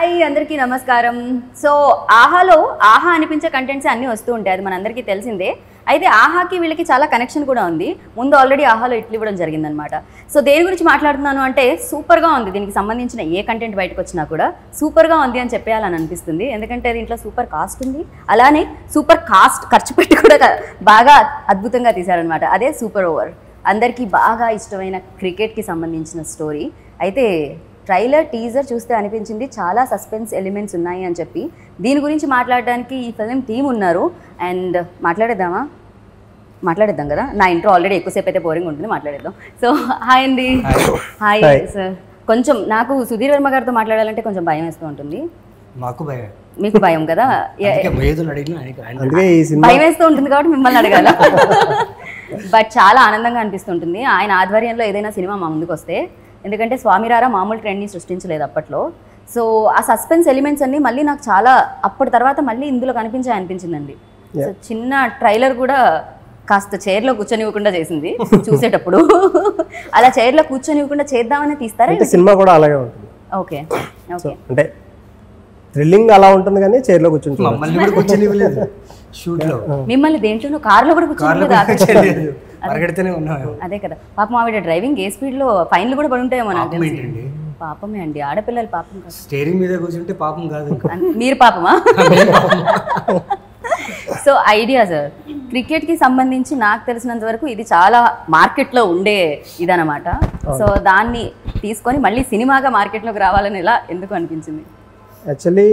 Hi అందరికీ నమస్కారం so ఆహాలో ఆహా అనిపించే కంటెంట్స్ అన్నీ వస్తూ ఉంటాయి అది మనందరికీ తెలిసిందే అయితే ఆహాకి వీళ్ళకి చాలా కనెక్షన్ కూడా ఉంది ముందు ఆల్రెడీ ఆహాలో ఇట్లు ఇవ్వడం జరిగిందనమాట సో దేని గురించి మాట్లాడుతున్నాను అంటే సూపర్గా ఉంది దీనికి సంబంధించిన ఏ కంటెంట్ బయటకు వచ్చినా కూడా సూపర్గా ఉంది అని చెప్పేయాలని అనిపిస్తుంది ఎందుకంటే దీంట్లో సూపర్ కాస్ట్ ఉంది అలానే సూపర్ కాస్ట్ ఖర్చు పెట్టి కూడా క- బాగా అద్భుతంగా తీశారనమాట అదే సూపర్ ఓవర్ అందరికీ బాగా ఇష్టమైన క్రికెట్కి సంబంధించిన స్టోరీ అయితే ట్రైలర్ టీజర్ చూస్తే అనిపించింది చాలా సస్పెన్స్ ఎలిమెంట్స్ ఉన్నాయి అని చెప్పి దీని గురించి మాట్లాడడానికి ఈ ఫిలిం టీం ఉన్నారు అండ్ మాట్లాడేద్దామా మాట్లాడేద్దాం కదా నా ఇంట్రో ఆల్రెడీ ఎక్కువసేపు అయితే బోరింగ్ ఉంటుంది మాట్లాడేద్దాం సో హాయ్ అండి హాయ్ Hi. సార్ కొంచెం నాకు సుధీర్ వర్మ గారితో మాట్లాడాలంటే కొంచెం భయం వేస్తూ ఉంటుంది మాకు భయం మీకు భయం కదా ఏ- అందుకే మేధులు అడిగిన ఆయనకి- ఆయన- అందుకే ఈ సినిమా భయం వేస్తూ ఉంటుంది కాబట్టి మిమ్మల్ని అడగాల బట్ చాలా ఆనందంగా అనిపిస్తుంటుంది ఆయన ఆధ్వర్యంలో ఏదైనా సినిమా మా ముందుకు వస్తే ఎందుకంటే స్వామిరారా మామూలు ట్రెండ్ని సృష్టించలేదు అప్పట్లో సో ఆ సస్పెన్స్ ఎలిమెంట్స్ అన్ని మళ్ళీ నాకు చాలా అప్పటి తర్వాత మళ్ళీ ఇందులో కనిపించాయి అనిపించిందండి సో చిన్న ట్రైలర్ కూడా కాస్త చైర్లో కూర్చొనివ్వకుండా చేసింది చూసేటప్పుడు అలా చైర్లో కూర్చొనివ్వకుండా చేద్దామని తీస్తారా అంటే సినిమా కూడా అలాగే ఉంటుంది ఓకే సో ఓకే అంటే థ్రిల్లింగ్ అలా ఉంటుంది కానీ చైర్లో కూర్చొని చూడొచ్చు. మమ్మల్ని కూడా కూర్చొనివ్వలేదు షూట్ లో మిమ్మల్ని దేంట్లోనూ కార్లో కూడా కార్లో కూర్చొని పరిగెడితేనే ఉన్నాం అదే కదా పాపం ఆవిడ డ్రైవింగ్ ఏ స్పీడ్ లో ఫైన్లు కూడా పడి ఉంటాయేమో నాకు పాపం తెలిసి ఏంటండి పాపమే అండి ఆడపిల్లలు పాపం కాదు స్టేరింగ్ మీద కూర్చుంటే పాపం కాదు ఇంకా. అన్- మీరు పాపమా సో ఐడియా సార్ క్రికెట్ కి సంబంధించి నాకు తెలిసినంత వరకు ఇది చాలా మార్కెట్ లో ఉండే ఇదనమాట సో దాన్ని తీసుకొని మళ్ళీ సినిమాగా మార్కెట్ లోకి రావాలని ఎలా ఎందుకు అనిపించింది యాక్చువల్లీ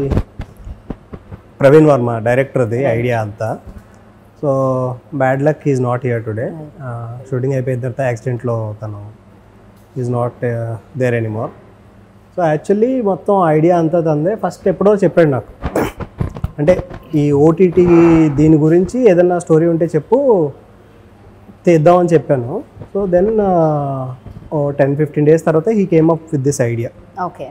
ప్రవీణ్ వర్మ డైరెక్టర్ది ఐడియా అంతా so bad luck is not here today shooting అయిపోయిన తర్వాత యాక్సిడెంట్లో తను is not there anymore so actually మొత్తం ఐడియా అంతా తందే ఫస్ట్ ఎప్పుడో చెప్పాడు నాకు అంటే ఈ ఓటీటీ దీని గురించి ఏదైనా స్టోరీ ఉంటే చెప్పు తీద్దామని చెప్పాను సో దెన్ ఓ టెన్ ఫిఫ్టీన్ డేస్ తర్వాత he came up with this idea okay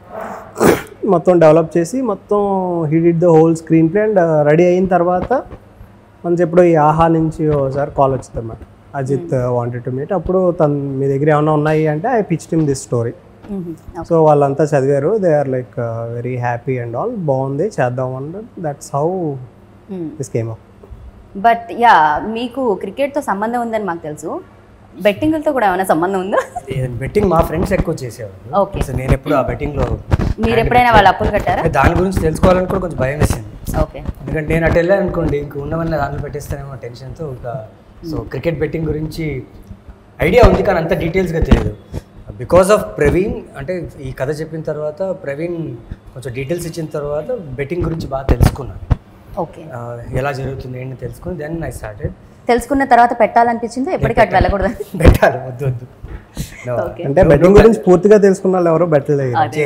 మొత్తం డెవలప్ చేసి మొత్తం he did the whole screenplay and ready అయిన తర్వాత మనకి ఎప్పుడో ఈ ఆహా నుంచి ఒకసారి కాల్ వచ్చింది అన్నమాట అజిత్ వాంటెడ్ టు మీట్ అప్పుడు తను మీ దగ్గర ఏమైనా ఉన్నాయి అంటే I pitch team this story so వాళ్ళంతా చదివారు they are like very happy and all బాగుంది చేద్దాం and that's how this came up but yeah మీకు క్రికెట్ తో సంబంధం ఉందని మాకు తెలుసు బెట్టింగ్లతో కూడా ఏమైనా సంబంధం ఉందా బెట్టింగ్ మా ఫ్రెండ్స్ ఎక్కువ చేసేవాళ్ళు ఓకే సో నేను ఎప్పుడు ఆ బెట్టింగ్ లో మీరు ఎప్పుడైనా వాళ్ళ అప్పులు కట్టారా దాని గురించి తెలుసుకోవాలని కూడా కొంచెం భయం వేసింది ఓకే ఎందుకంటే నేను అటు వెళ్ళాను అనుకోండి ఇంక ఉన్నవన్నీ దాంట్లో పెట్టేస్తానేమో టెన్షన్తో ఇంకా సో క్రికెట్ బెట్టింగ్ గురించి ఐడియా ఉంది కానీ అంత డీటెయిల్స్గా తెలియదు బికాస్ ఆఫ్ ప్రవీణ్ అంటే ఈ కథ చెప్పిన తర్వాత ప్రవీణ్ కొంచెం డీటెయిల్స్ ఇచ్చిన తర్వాత బెట్టింగ్ గురించి బాగా తెలుసుకున్నాను ఓకే ఆ, ఎలా జరుగుతుంది ఏంటి తెలుసుకుని దెన్ ఐ స్టార్టెడ్ తెలుసుకున్న తర్వాత పెట్టాలనిపించిందో ఎప్పటికీ అటు వెళ్ళకూడదు పెట్టాలి వద్దు వద్దు No. ఓకే అంటే బెట్టింగ్ గురించి పూర్తిగా తెలుసుకున్న వాళ్ళు ఎవరో బెట్టలేదు అదే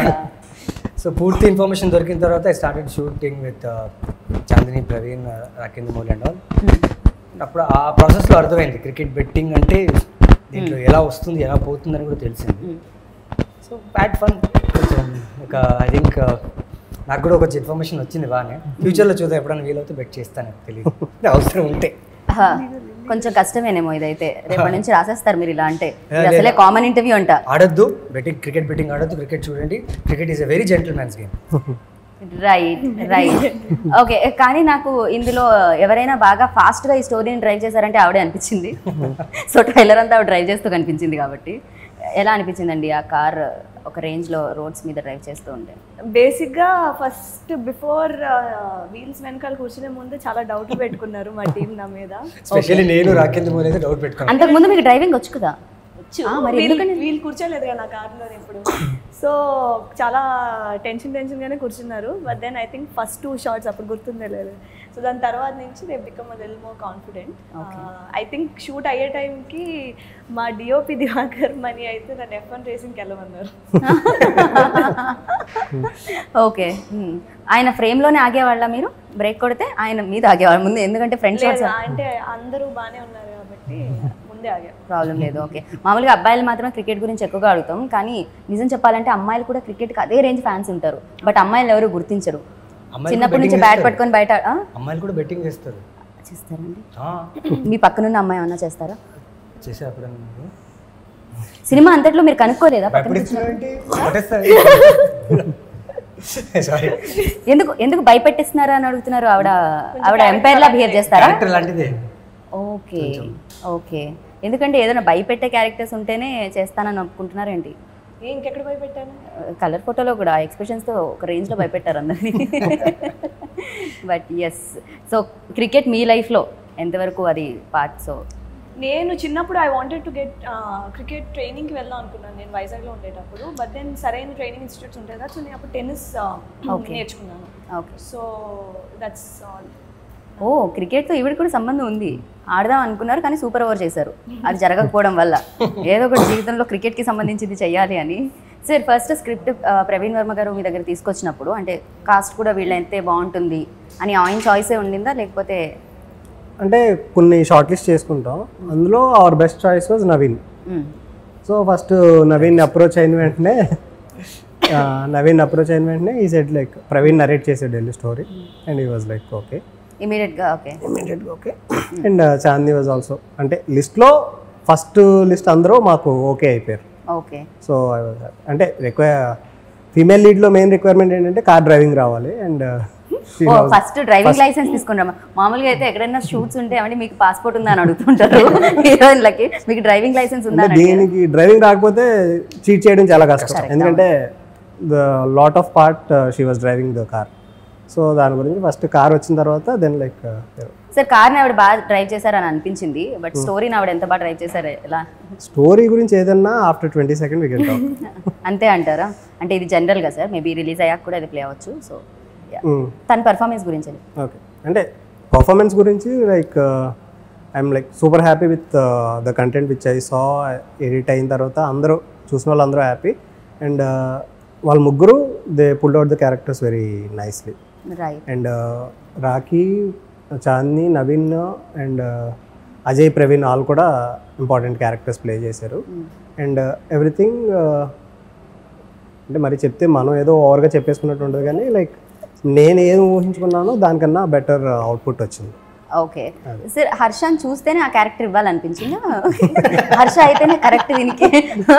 సో పూర్తి ఇన్ఫర్మేషన్ దొరికిన తర్వాత I started shooting with Chandini Praveen Rakendra Mouli and all అప్పుడు ఆ ప్రాసెస్లో అర్థమైంది క్రికెట్ బెట్టింగ్ అంటే దీంట్లో ఎలా వస్తుంది ఎలా పోతుందని కూడా తెలిసింది సో బ్యాడ్ ఫన్ కొంచెం ఒక ఐ థింక్ నాకు కూడా కొంచెం ఇన్ఫర్మేషన్ వచ్చింది బాగానే ఫ్యూచర్లో చూద్దాం ఎప్పుడైనా వీలవుతే బెట్ చేస్తాను తెలియదు అవసరం ఉంటే హా, కొంచెం కష్టమేనేమో ఇదైతే రేపటి నుంచి రాసేస్తారు మీరు ఇలా అంటే ఇది లేదు. అసలే కామన్ ఇంటర్వ్యూ అంట ఆడొద్దు బెట్టింగ్ క్రికెట్ బెట్టింగ్ ఆడొద్దు క్రికెట్ చూడండి cricket is a very gentleman's game right right okay కానీ నాకు ఇందులో ఎవరైనా బాగా ఫాస్ట్గా ఈ స్టోరీని డ్రైవ్ చేశారంటే ఆవిడే అనిపించింది సో ట్రైలర్ అంతా ఆవిడ డ్రైవ్ చేస్తూ కనిపించింది కాబట్టి ఎలా అనిపించిందండి ఆ కార్ ఒక రేంజ్లో రోడ్స్ మీద డ్రైవ్ చేస్తూ ఉంటే బేసిక్గా ఫస్ట్ బిఫోర్ వీల్స్ వెనకాల కూర్చునే ముందు చాలా డౌట్లు పెట్టుకున్నారు మా టీం నా మీద స్పెషల్లీ నేను రాకేంద్ర మౌలి అయితే డౌట్ పెట్టుకున్నాను అంతకుముందు మీకు డ్రైవింగ్ వచ్చు కదా ఆ, మరి వీళ్ళు ఎందుకని వీళ్ళు కూర్చోలేదు కదా నా కార్లో ఎప్పుడు సో చాలా టెన్షన్ టెన్షన్గానే కూర్చున్నారు but then I think first two shots అప్పుడు గుర్తుందే లేదు సో దాని తర్వాత నుంచి దే బికమ్ లిల్ more confident I think shoot అయ్యే టైంకి మా డిఓపి దివాకర్ మనీ అయితే నన్ను ఎఫ్ వన్ రేసింగ్కి వెళ్ళమన్నారు ఓకే హ్మ్. ఆయన ఫ్రేమ్లోనే ఆగేవాళ్ళ మీరు బ్రేక్ కొడితే ఆయన మీద ఆగేవాళ్ళ ముందు ఎందుకంటే ఫ్రెండ్ షాట్స్ లేదు, అంటే అందరూ బాగానే ఉన్నారు కాబట్టి ముందే ఆగా ప్రాబ్లం లేదు ఓకే మామూలుగా అబ్బాయిలు మాత్రమే క్రికెట్ గురించి ఎక్కువగా అడుగుతాం కానీ నిజం చెప్పాలంటే అమ్మాయిలు కూడా క్రికెట్కి అదే రేంజ్ ఫ్యాన్స్ ఉంటారు బట్ అమ్మాయిలు ఎవరు గుర్తించరు అమ్మాయిలు చిన్నప్పటి నుంచి betting బ్యాట్ చేస్తారు. పట్టుకొని బయట ఆ? అమ్మాయిలు కూడా బెట్టింగ్ చేస్తారు చేస్తారండి ఆ, మీ పక్కనున్న అమ్మాయి ఏమన్నా చేస్తారా చేసే అప్పుడు సినిమా అంతట్లో మీరు కనుక్కోలేదా పక్కన ఎప్పుడు ఇస్తున్నారంటే కొట్టేస్తారు సారీ ఎందుకు ఎందుకు భయపెట్టిస్తున్నారా అని అడుగుతున్నారు ఆవిడ ఆవిడ ఎంపైర్ లా బిహేవ్ చేస్తారా క్యారెక్టర్ లాంటిదే ఓకే ఓకే ఎందుకంటే ఏదైనా భయపెట్టే క్యారెక్టర్స్ ఉంటేనే చేస్తానని ఒప్పుకుంటున్నారేంటి ఏ ఇంకెక్కడ పోయి పెట్టాను కలర్ ఫోటోలో కూడా ఎక్స్ప్రెషన్స్తో ఒక రేంజ్లో భయపెట్టారు అందరినీ బట్ ఎస్ సో క్రికెట్ మీ లైఫ్లో ఎంతవరకు అది పార్ట్ సో నేను చిన్నప్పుడు I wanted to get cricket ట్రైనింగ్కి వెళ్దాం అనుకున్నాను నేను వైజాగ్లో ఉండేటప్పుడు బట్ దెన్ సరైన ట్రైనింగ్ ఇన్స్టిట్యూట్స్ ఉంటాయి కదా సో నేను అప్పుడు టెన్నిస్ Okay. నేర్చుకున్నాను ఓకే సో దట్స్ ఆల్ ఓ క్రికెట్తో ఈవిడ కూడా సంబంధం ఉంది ఆడదాం అనుకున్నారు కానీ సూపర్ ఓవర్ చేశారు అది జరగకపోవడం వల్ల ఏదో ఒకటి జీవితంలో క్రికెట్కి సంబంధించింది చెయ్యాలి అని sir first script Praveen Varma garu మీ దగ్గర తీసుకొచ్చినప్పుడు అంటే కాస్ట్ కూడా వీళ్ళ అయితే బాగుంటుంది అని ఆయన చాయిసే ఉండిందా లేకపోతే అంటే కొన్ని షార్ట్ లిస్ట్ చేసుకుంటాం అందులో our best choice was Naveen hmm, so first Naveen approach అయిన వెంటనే ఆ, నవీన్ అప్రోచ్ అయిన వెంటనే ఈ సెట్ లైక్ ప్రవీణ్ నరేట్ చేసాడు వెళ్ళి story and he was like okay ఇమీడియట్గా ఓకే ఇమీడియట్గా okay and Chandi was also అంటే లిస్ట్లో ఫస్ట్ లిస్ట్ అందరూ మాకు ఓకే అయిపోయారు okay so I was happy. అంటే రిక్వైర్ ఫీమేల్ లీడ్లో మెయిన్ రిక్వైర్మెంట్ ఏంటంటే కార్ డ్రైవింగ్ రావాలి అండ్ ఓ ఫస్ట్ డ్రైవింగ్ లైసెన్స్ తీసుకున్నాం మామూలుగా అయితే ఎక్కడైనా షూట్స్ ఉంటే ఏమంటే మీకు పాస్పోర్ట్ ఉందా అని అడుగుతుంటారు హీరోయిన్లకి మీకు డ్రైవింగ్ లైసెన్స్ ఉందా అంటే అని అడిగారు. దీనికి డ్రైవింగ్ రాకపోతే చీట్ చేయడం చాలా కష్టం ఎందుకంటే the lot of part she was driving the car so దాని గురించి ఫస్ట్ కార్ వచ్చిన తర్వాత దెన్ లైక్ సార్ కార్ని ఆవిడ బాగా డ్రైవ్ చేశారని అనిపించింది బట్ స్టోరీని ఆవిడ ఎంత బాగా డ్రైవ్ చేశారు ఎలా స్టోరీ గురించి ఏదన్నా after twenty second we talk అంతే అంటారా అంటే ఇది జనరల్గా సార్ మేబీ రిలీజ్ అయ్యాక కూడా ఇది ప్లే అవ్వచ్చు సో తన పర్ఫార్మెన్స్ గురించి ఓకే అంటే పర్ఫార్మెన్స్ గురించి like I'm like super happy with the content which I saw edit అయిన తర్వాత అందరూ చూసిన వాళ్ళు అందరూ హ్యాపీ అండ్ వాళ్ళ ముగ్గురు they pull out the characters very nicely right and Rakhi Chandi Naveen and Ajay Praveen వాళ్ళు కూడా ఇంపార్టెంట్ క్యారెక్టర్స్ ప్లే చేశారు అండ్ ఎవ్రీథింగ్ అంటే మరి చెప్తే మనం ఏదో ఓవర్గా చెప్పేసుకున్నట్టు ఉంటుంది కానీ లైక్ నేను ఏం ఊహించుకున్నానో దానికన్నా బెటర్ అవుట్పుట్ వచ్చింది ఓకే సార్ హర్షని చూస్తేనే ఆ క్యారెక్టర్ ఇవ్వాలనిపించిందా హర్ష అయితేనే కరెక్ట్ దీనికి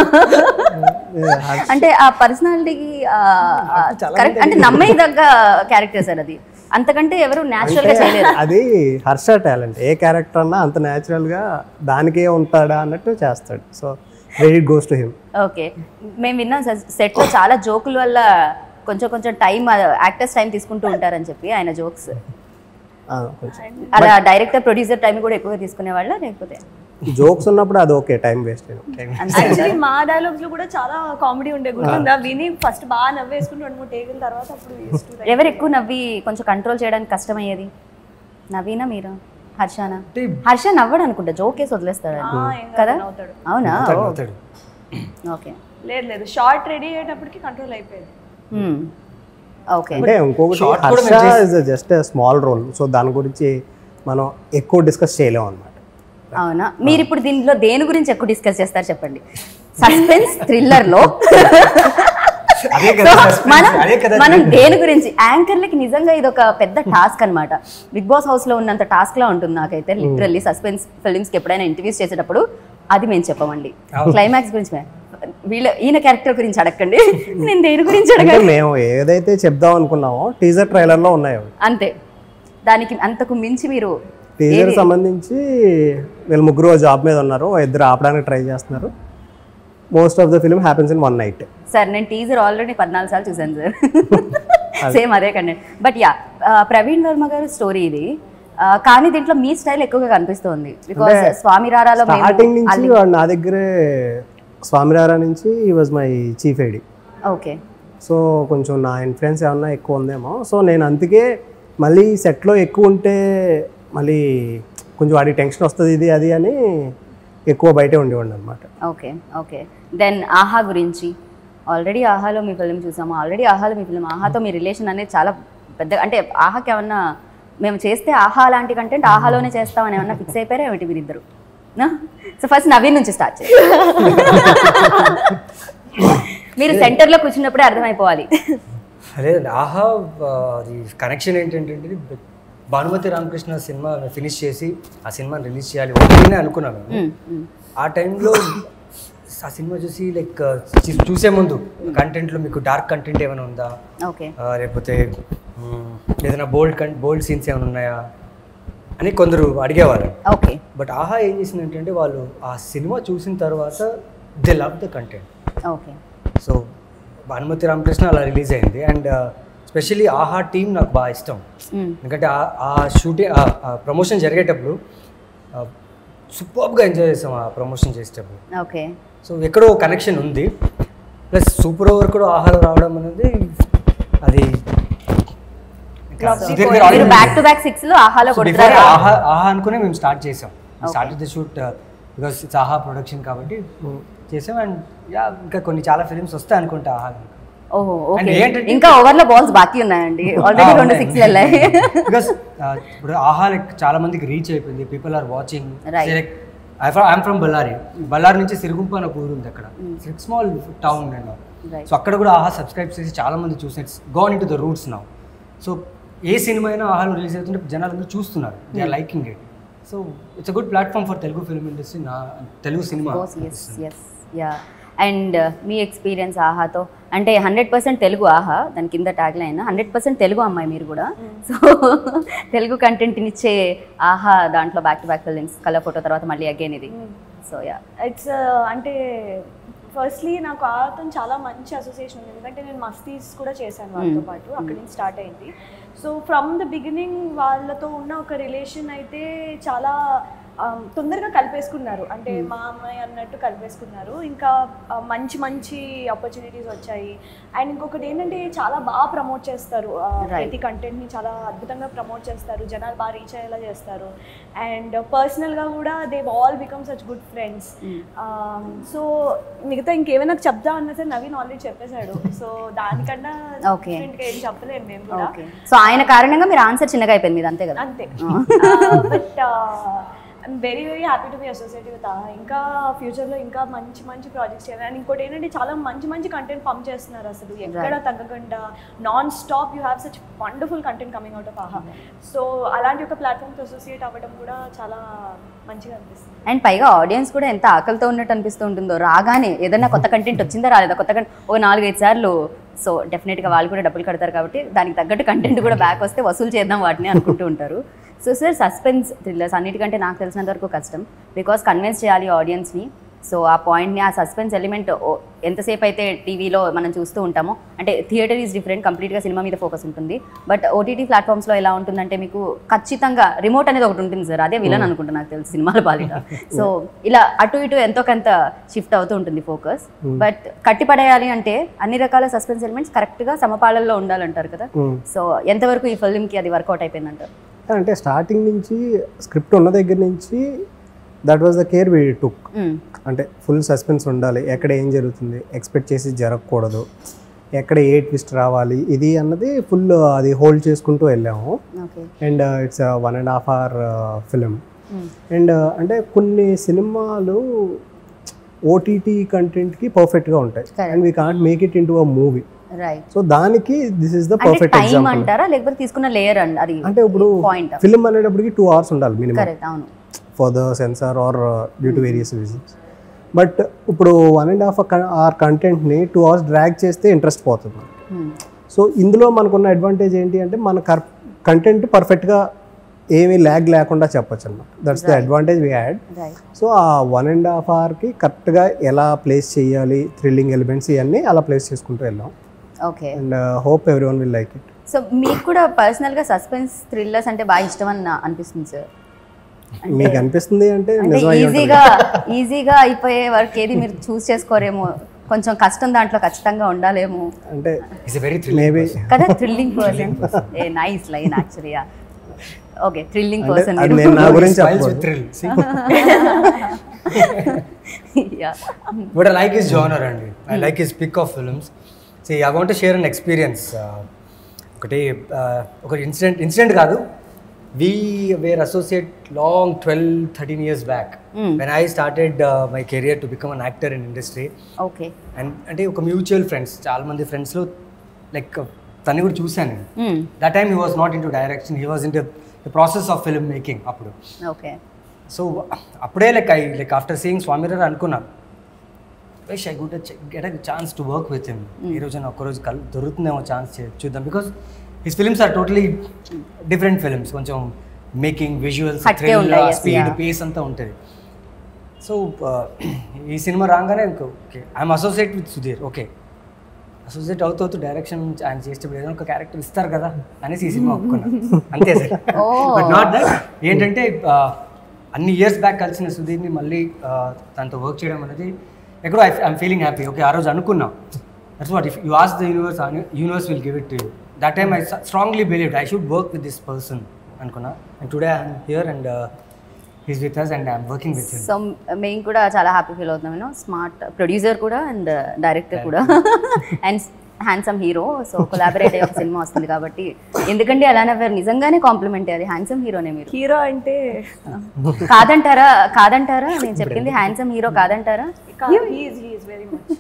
అంటే ఆ పర్సనాలిటీకి కరెక్ట్ అంటే నమ్మే దగ్గ క్యారెక్టర్ సార్ అది అంతకంటే ఎవరు న్యాచురల్ గా చేయలేరు అది హర్ష టాలెంట్ ఏ క్యారెక్టర్ అన్నా అంత న్యాచురల్గా దానికే ఉంటాడా అన్నట్టు చేస్తాడు so very goes to him okay మేము విన్నాం సార్ సెట్లో చాలా జోకుల వల్ల కొంచెం కొంచెం టైం యాక్టర్స్ టైం తీసుకుంటూ ఉంటారని చెప్పి ఆయన జోక్స్ కొంచెం అలా డైరెక్టర్ ప్రొడ్యూసర్ టైం కూడా ఎక్కువగా తీసుకునే వాళ్ళ లేకపోతే జోక్స్ ఉన్నప్పుడు అది ఓకే టైం వేస్ట్ అంతే యాక్చువల్లీ మా డైలాగ్స్ లో కూడా చాలా కామెడీ ఉండే గుర్తుందా విని ఫస్ట్ బాగా నవ్వేసుకుని రెండు మూడు టేకుల తర్వాత అప్పుడు used to like- ఎవరు ఎక్కువ నవ్వి కొంచెం కంట్రోల్ చేయడానికి కష్టమయ్యేది నవ్వీనా మీరు హర్షానా అంటే హర్ష నవ్వడు అనుకుంటా జోకేసి వదిలేస్తాడు ఆ, ఆయన. ఏం కదా కాదు, నవ్వుతాడు. అవునా అవుతాడు, అవుతాడు. ఓకే లేదు లేదు షార్ట్ రెడీ అయ్యేటప్పటికి కంట్రోల్ అయిపోయింది ఓకే అంటే ఇంకొకటి Short కూడా Harsha is just small role so దాని గురించి మనం ఎక్కువ డిస్కస్ చేయలేము అనమాట అవునా మీరు ఇప్పుడు దీనిలో దేని గురించి ఎక్కువ డిస్కస్ చేస్తారు చెప్పండి సస్పెన్స్ థ్రిల్లర్ లో అదే కదా So, suspense, మనం అదే కదా మనం దేని గురించి యాంకర్లకి నిజంగా ఇది ఒక పెద్ద టాస్క్ అన్నమాట బిగ్ బాస్ హౌస్ లో ఉన్నంత టాస్క్ లా ఉంటుంది నాకైతే లిటరల్లీ సస్పెన్స్ ఫిల్మ్స్ కి ఎప్పుడైనా ఇంటర్వ్యూస్ చేసేటప్పుడు అది మేము చెప్పమండి క్లైమాక్స్ గురించి మే- వీళ్ళ ఈయన క్యారెక్టర్ గురించి అడగండి నేను దేని గురించి అంటే అడగాలి మేము ఏదైతే చెప్దాం అనుకున్నామో టీజర్ ట్రైలర్లో ఉన్నాయి అవి అంతే దానికి అంతకు మించి మీరు టీజర్ సంబంధించి వీళ్ళు ముగ్గురు జాబ్ మీద ఉన్నారు ఓ ఇద్దరు ఆపడానికి ట్రై చేస్తున్నారు most of the film happens in one night sir నేను టీజర్ ఆల్రెడీ పద్నాలుగు సార్లు చూసాను సార్ సేమ్ అదే content but yeah Praveen Varma garu story ఇది ఆ, కానీ దీంట్లో మీ స్టైల్ ఎక్కువగా కనిపిస్తుంది బికాస్ స్వామి రారాలో మేము స్టార్టింగ్ నుంచి వాడు నా దగ్గరే స్వామిరారా నుంచి he was my chief ID okay so కొంచెం నా ఇన్ఫ్లుయెన్స్ ఏమన్నా ఎక్కువ ఉందేమో సో నేను అందుకే మళ్ళీ సెట్లో ఎక్కువ ఉంటే మళ్ళీ కొంచెం వాడి టెన్షన్ వస్తుంది ఇది అది అని ఎక్కువ బయటే ఉండేవాడిని అనమాట ఓకే ఓకే దెన్ ఆహా గురించి ఆల్రెడీ ఆహాలో మీ ఫిల్మ్ చూసాము ఆల్రెడీ ఆహాలో మీ ఫిల్మ్ ఆహాతో మీ రిలేషన్ అనేది చాలా పెద్ద అంటే ఆహాకి ఏమన్నా మేము చేస్తే ఆహా లాంటి కంటెంట్ ఆహాలోనే చేస్తామని ఏమన్నా ఫిక్స్ అయిపోయారా ఏమిటి మీరిద్దరు సో ఫస్ట్ నవీన్ నుంచి స్టార్ట్ చేయండి మీరు సెంటర్లో కూర్చున్నప్పుడే అర్థమైపోవాలి అదే ఆహా ఆ, అది కనెక్షన్ ఏంటంటే భానుమతి రామకృష్ణ సినిమా ఫినిష్ చేసి ఆ సినిమాని రిలీజ్ చేయాలి ఓకేనే అనుకున్నాను మేము. మ్మ్, మ్మ్. ఆ టైంలో ఆ సినిమా చూసి లైక్ చూసే ముందు కంటెంట్లో మీకు డార్క్ కంటెంట్ ఏమైనా ఉందా ఓకే ఆ, లేకపోతే మ్, ఏదైనా బోల్డ్ కం బోల్డ్ సీన్స్ ఏమైనా ఉన్నాయా అని కొందరు అడిగేవారు ఓకే బట్ ఆహా ఏం చేసింది ఏంటంటే వాళ్ళు ఆ సినిమా చూసిన తర్వాత they love the content okay so Bhanumathi Ramakrishna అలా రిలీజ్ అయింది అండ్ స్పెషల్లీ ఆహా టీం నాకు బాగా ఇష్టం ఎందుకంటే ఆ- ఆ షూటింగ్ ఆ ప్రమోషన్ జరిగేటప్పుడు సూపర్గా ఎంజాయ్ చేసాం ఆ ప్రమోషన్ చేసేటప్పుడు ఓకే సో ఎక్కడో కనెక్షన్ ఉంది ప్లస్ సూపర్ ఓవర్ కూడా ఆహారం రావడం అనేది అది ఇంకా సుధీర్ గారు మీరు already- back to back six లో ఆహాలో సో బిఫోర్ కొడుతున్నారు ఆహా ఆహా అనుకునే మేము స్టార్ట్ చేసాం start the shoot because it's Aha production కాబట్టి చేసాం అండ్ యా ఇంకా కొన్ని చాలా ఫిలిమ్స్ వస్తాయి అనుకుంటా ఆహా ఓహో And ఓకే ఏంటంటే- ఇంకా ఓవర్ లో బాల్స్ బాకీ ఉన్నాయండి ఆల్రెడీ రెండు సిక్స్ వెళ్ళాయి బికాస్ ఇప్పుడు ఆహా లైక్ చాలా మందికి రీచ్ అయిపోయింది people are watching Right. Like I'm from Ballari Ballari నుంచి సిరుగుంప అని ఒక ఊరు ఉంది అక్కడ small town and Right. So అక్కడ కూడా ఆహా సబ్స్క్రైబ్ చేసి చాలా మంది చూసి it's gone into the roots now so ఏ సినిమా అయినా ఆహాలో రిలీజ్ అవుతుంటే జనాలు అందరూ చూస్తున్నారు they are liking it so it's a good platform for Telugu film industry నా Telugu cinema yes yes yeah and me experience ఆహాతో అంటే హండ్రెడ్ పర్సెంట్ తెలుగు ఆహా దాని కింద tag line hundred percent Telugu అమ్మాయి మీరు కూడా సో తెలుగు కంటెంట్ ఇచ్చే ఆహా దాంట్లో back to back films colour photo తర్వాత మళ్ళీ అగైన్ ఇది సో యా ఇట్స్ అంటే ఫస్ట్లీ నాకు ఆతో చాలా మంచి అసోసియేషన్ ఉంది ఎందుకంటే నేను మస్తీస్ కూడా చేశాను వాళ్ళతో పాటు అక్కడి నుంచి స్టార్ట్ అయింది సో ఫ్రమ్ ద బిగినింగ్ వాళ్ళతో ఉన్న ఒక రిలేషన్ అయితే చాలా um, తొందరగా కలిపేసుకున్నారు అంటే మా అమ్మాయి అన్నట్టు కలిపేసుకున్నారు ఇంకా uh, మంచి మంచి ఆపర్చునిటీస్ వచ్చాయి అండ్ ఇంకొకటి ఏంటంటే చాలా బాగా ప్రమోట్ చేస్తారు uh, Right. ప్రతి కంటెంట్ని చాలా అద్భుతంగా ప్రమోట్ చేస్తారు జనాలు బాగా రీచ్ అయ్యేలా చేస్తారు అండ్ పర్సనల్గా కూడా they all become such good friends so మిగతా ఇంకేమైనా చెప్దా అన్నా సరే నవీన్ ఆల్రెడీ చెప్పేశాడు సో దానికన్నా Okay. different గా ఏం చెప్పలేము మేము కూడా ఓకే సో ఆయన కారణంగా మీరు ఆన్సర్ చిన్నగా అయిపోయింది మీది అంతే కదా అంతే but I'm very very happy to be associate with ఇంకా ఫ్యూచర్లో ఇంకా మంచి మంచి ప్రాజెక్ట్స్ చేయాలి అండ్ ఇంకోటి ఏంటంటే చాలా మంచి మంచి కంటెంట్ పంప్ చేస్తున్నారు అసలు ఎక్కడ తగ్గకుండా non stop you have such wonderful content coming out of Aha so అలాంటి ఒక ప్లాట్ఫామ్తో అసోసియేట్ అవ్వడం కూడా చాలా మంచిగా అనిపిస్తుంది అండ్ పైగా ఆడియన్స్ కూడా ఎంత ఆకలితో ఉన్నట్టు అనిపిస్తూ ఉంటుందో రాగానే ఏదైనా కొత్త కంటెంట్ వచ్చిందా రాలేదా కొత్త కంటెంట్ ఒక నాలుగైదు సార్లు సో డెఫినెట్గా వాళ్ళు కూడా డబ్బులు కడతారు కాబట్టి దానికి తగ్గట్టు కంటెంట్ కూడా బ్యాక్ వస్తే వసూలు చేద్దాం వాటిని అనుకుంటూ ఉంటారు సో సార్ సస్పెన్స్ థ్రిల్లర్స్ అన్నిటికంటే నాకు తెలిసినంత వరకు కష్టం బికాస్ కన్విన్స్ చేయాలి ఆడియన్స్ని సో ఆ పాయింట్ని ఆ సస్పెన్స్ ఎలిమెంట్ ఎంతసేపు అయితే టీవీలో మనం చూస్తూ ఉంటామో అంటే థియేటర్ ఈజ్ డిఫరెంట్ కంప్లీట్గా సినిమా మీద ఫోకస్ ఉంటుంది బట్ ఓటీటీ ప్లాట్ఫామ్స్లో ఎలా ఉంటుందంటే మీకు ఖచ్చితంగా రిమోట్ అనేది ఒకటి ఉంటుంది సార్ అదే విలన్ అనుకుంటా నాకు తెలుసు సినిమాల పాలిట సో ఇలా అటు ఇటు ఎంతో కొంత షిఫ్ట్ అవుతూ ఉంటుంది ఫోకస్ బట్ కట్టిపడేయాలి అంటే అన్ని రకాల సస్పెన్స్ ఎలిమెంట్స్ కరెక్ట్గా సమపాలల్లో ఉండాలంటారు కదా Hmm. సో ఎంతవరకు ఈ ఫిల్మ్కి అది వర్కౌట్ అయిపోయిందంటారు అంటే స్టార్టింగ్ నుంచి స్క్రిప్ట్ ఉన్న దగ్గర నుంచి that was the care we took hmm. అంటే ఫుల్ సస్పెన్స్ ఉండాలి ఎక్కడ ఏం జరుగుతుంది ఎక్స్పెక్ట్ చేసి జరగకూడదు ఎక్కడ ఏ ట్విస్ట్ రావాలి ఇది అన్నది ఫుల్ అది హోల్డ్ చేసుకుంటూ వెళ్ళాము okay and it's one and half hour film hmm. And అంటే కొన్ని సినిమాలు ఓటీటీ కంటెంట్కి పర్ఫెక్ట్గా ఉంటాయి Correct. And we can't make it into a movie right so దానికి దిస్ ఇస్ ద అంటే పర్ఫెక్ట్ టైం ఎగ్జాంపుల్ అంటారా లేకపోతే తీసుకున్న లేయర్ అండి అది అంటే ఇప్పుడు పాయింట్ ఫిలిం అనేటప్పటికి టూ అవర్స్ ఉండాలి మినిమం కరెక్ట్ అవును for the censor or due to various reasons but ఇప్పుడు వన్ అండ్ హాఫ్ అవర్ కంటెంట్ని టూ అవర్స్ డ్రాగ్ చేస్తే ఇంట్రెస్ట్ పోతుంది మ్మ్. సో ఇందులో మనకున్న అడ్వాంటేజ్ ఏంటి అంటే మన కర్ కంటెంట్ పర్ఫెక్ట్గా ఏమీ ల్యాగ్ లేకుండా చెప్పొచ్చు అనమాట that's the advantage we had right so ఆ వన్ అండ్ హాఫ్ అవర్కి కరెక్ట్గా ఎలా ప్లేస్ చేయాలి థ్రిల్లింగ్ ఎలిమెంట్స్ ఇవన్నీ అలా ప్లేస్ చేసుకుంటూ వెళ్ళాం okay and hope everyone will like it so మీకు కూడా పర్సనల్గా సస్పెన్స్ థ్రిల్లర్స్ అంటే బాగా ఇష్టం అని నా- అనిపిస్తుంది సార్ మీకు అనిపిస్తుంది అంటే అంటే నిజం అయి ఉంటుంది. ఈజీగా ఈజీగా అయిపోయే వర్క్ ఏది మీరు చూస్ చేసుకోరేమో కొంచెం కష్టం దాంట్లో ఖచ్చితంగా ఉండాలేమో అంటే ఇట్స్ వెరీ మేబీ కదా thrilling person a nice line actually okay thrilling అంటే పర్సన్ అది నేను నా గురించి Smiles చెప్పకూడదు. with thrill. See? Yeah What I like is genre అండి I like his pick of films see I want share an experience ఒకటి uh, ఒక incident incident కాదు we were associate long twelve thirteen years back Mm. When I started my career to become an actor in industry okay and అంటే ఒక mutual friends చాలా మంది ఫ్రెండ్స్లో like తన్ని కూడా చూశాను నేను that time he was not in to direction he was in the process of film making అప్పుడు ఓకే సో అప్పుడే like I like after seeing Swamy Ra Ra అనుకున్నాను wish I could get a chance to work with him ఈ రోజు ఒక్కరోజు కల్ దొరుకుతుందేమో chance చూద్దాం because his films are totally different films కొంచెం మేకింగ్ విజువల్స్ హట్కే ఉంటాయి, yes, స్పీడ్ yeah. పేస్ అంతా ఉంటుంది సో ఈ సినిమా రాగానే okay I'm associate with Sudheer okay associate అవుతూ అవుతూ డైరెక్షన్ ఆయన చేసేటప్పుడు ఏదైనా ఒక క్యారెక్టర్ ఇస్తారు కదా అనేసి ఈ సినిమా ఒప్పుకున్నా అంతే sir Oh. But not that ఏంటంటే ఆ, అన్ని ఇయర్స్ బ్యాక్ కలిసిన సుధీర్ని మళ్ళీ ఆ, తనతో వర్క్ చేయడం అనేది ఎక్కడో I I'm feeling happy okay ఆ రోజు అనుకున్నాం that's what if you ask the universe universe will give it to you that time I strongly believe I should work with this person అనుకున్నా and today I'm here and he's with us and I'm working with him so మేము కూడా చాలా happy feel అవుతున్నాం నేను smart producer కూడా and director కూడా and handsome hero so collaborate అయ్యే ఒక సినిమా వస్తుంది కాబట్టి ఎందుకంటే అలానే వారు నిజంగానే కాంప్లిమెంట్ అది హ్యాండ్సమ్ హీరోనే మీరు హీరో అంటే కాదంటారా కాదంటారా నేను చెప్పింది హ్యాండ్సమ్ హీరో కాదంటారా he's he's very much